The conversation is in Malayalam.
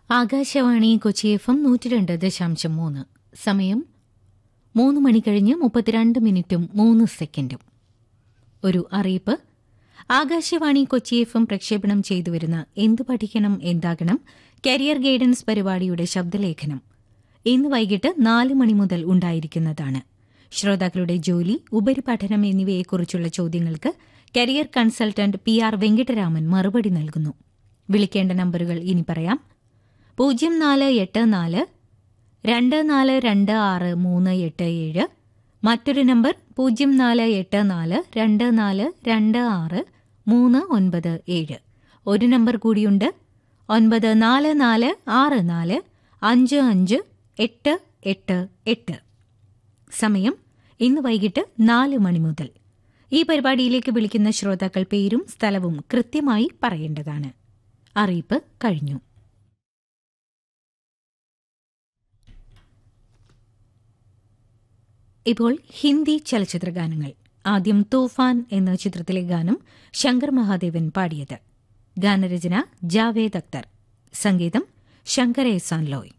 ആകാശവാണി കൊച്ചി എഫ് എം നൂറ്റി രണ്ട് ദശാംശം മൂന്ന് സമയം മൂന്ന് മണി കഴിഞ്ഞ് മുപ്പത്തിരണ്ട് മിനിറ്റും മൂന്ന് സെക്കൻഡും ഒരു അറിയിപ്പ് ആകാശവാണി കൊച്ചി എഫ് എം പ്രക്ഷേപണം ചെയ്തുവരുന്ന എന്തു പഠിക്കണം എന്താകണം കരിയർ ഗൈഡൻസ് പരിപാടിയുടെ ശബ്ദലേഖനം ഇന്ന് വൈകിട്ട് നാല് മണി മുതൽ ഉണ്ടായിരിക്കുന്നതാണ് ശ്രോതാക്കളുടെ ജോലി ഉപരിപഠനം എന്നിവയെക്കുറിച്ചുള്ള ചോദ്യങ്ങൾക്ക് career consultant P R Venkitaraman മറുപടി നൽകുന്നു വിളിക്കേണ്ട നമ്പറുകൾ ഇനി പറയാം പൂജ്യം നാല് എട്ട് നാല് രണ്ട് നാല് രണ്ട് ആറ് മൂന്ന് എട്ട് ഏഴ് മറ്റൊരു നമ്പർ പൂജ്യം നാല് എട്ട് നാല് രണ്ട് നാല് രണ്ട് ആറ് മൂന്ന് ഒൻപത് ഏഴ് ഒരു നമ്പർ കൂടിയുണ്ട് ഒൻപത് നാല് നാല് ആറ് നാല് അഞ്ച് അഞ്ച് എട്ട് എട്ട് എട്ട് സമയം ഇന്ന് വൈകിട്ട് നാല് മണി മുതൽ ഈ പരിപാടിയിലേക്ക് വിളിക്കുന്ന ശ്രോതാക്കൾ പേരും സ്ഥലവും കൃത്യമായി പറയേണ്ടതാണ് അറിയിപ്പ് കഴിഞ്ഞു ഇപ്പോൾ ഹിന്ദി ചലച്ചിത്ര ഗാനങ്ങൾ ആദ്യം തൂഫാൻ എന്ന ചിത്രത്തിലെ ഗാനം ശങ്കർ മഹാദേവൻ പാടിയത് ഗാനരചന ജാവേദ് അക്തർ സംഗീതം ശങ്കർ എസാൻ ലോയ്